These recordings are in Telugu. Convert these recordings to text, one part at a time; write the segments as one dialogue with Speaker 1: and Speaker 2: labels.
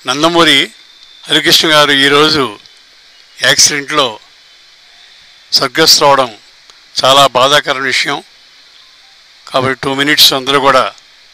Speaker 1: నందమూరి హరికృష్ణ గారు ఈరోజు యాక్సిడెంట్లో స్వర్గస్థవడం చాలా బాధాకర విషయం కాబట్టి టూ మినిట్స్ అందరూ కూడా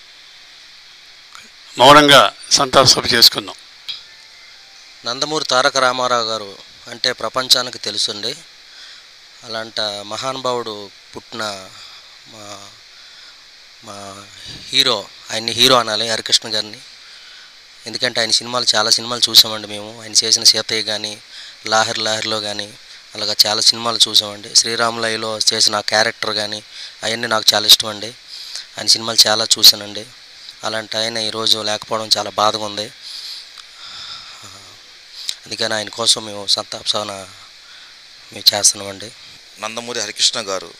Speaker 1: మౌనంగా సంతాప సభ చేసుకుందాం
Speaker 2: నందమూరి తారక రామారావు గారు అంటే ప్రపంచానికి తెలుసండి అలాంటి మహానుభావుడు పుట్టిన మా మా హీరో ఆయన్ని హీరో అనాలి హరికృష్ణ గారిని ఎందుకంటే ఆయన సినిమాలు చాలా సినిమాలు చూసామండి మేము ఆయన చేసిన సీతయ్య కానీ లాహర్ లాహర్లో కానీ అలాగా చాలా సినిమాలు చూసామండి శ్రీరాములయ్యలో చేసిన ఆ క్యారెక్టర్ కానీ అవన్నీ నాకు చాలా ఇష్టం అండి ఆయన సినిమాలు చాలా చూశానండి అలాంటి ఆయన ఈరోజు లేకపోవడం చాలా బాధగా ఉంది అందుకని ఆయన కోసం మేము సంతాప సవన మేము చేస్తున్నామండి
Speaker 3: నందమూరి హరికృష్ణ గారు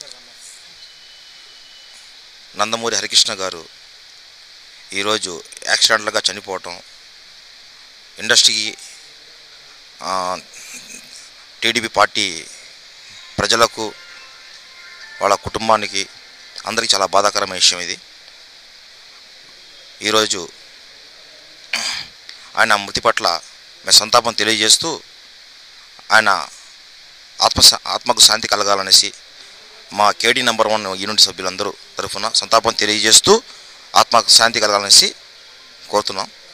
Speaker 3: నందమూరి హరికృష్ణ గారు ఈరోజు యాక్సిడెంట్లుగా చనిపోవటం ఇండస్ట్రీకి ఆ, టీడీపీ పార్టీ ప్రజలకు వాళ్ళ కుటుంబానికి అందరికీ చాలా బాధాకరమైన విషయం ఇది ఈరోజు ఆయన మృతి పట్ల మేము సంతాపం తెలియజేస్తూ ఆయన ఆత్మ ఆత్మకు శాంతి కలగాలనేసి మా కేడీ నెంబర్ వన్ యూనిట్ సభ్యులందరూ తరఫున సంతాపం తెలియజేస్తూ ఆత్మకు శాంతి కలగాలనేసి కోరుతున్నాం